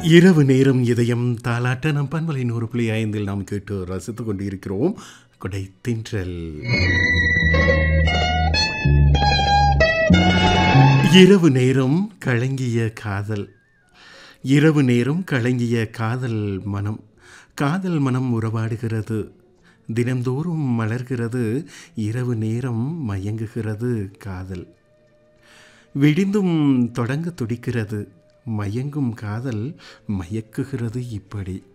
இரவு நேரம் இதயம் தாலாட்ட நம் பண்பலை நூறு புள்ளி ஐந்தில் நாம் கேட்டு ரசித்துக் கொண்டிருக்கிறோம் கொடை தின்றல் இரவு நேரம் கலங்கிய காதல் இரவு நேரம் கலங்கிய காதல் மனம் காதல் மனம் உறவாடுகிறது தினந்தோறும் மலர்கிறது இரவு நேரம் மயங்குகிறது காதல் விடிந்தும் தொடங்க துடிக்கிறது மயங்கும் காதல் மயக்குகிறது இப்படி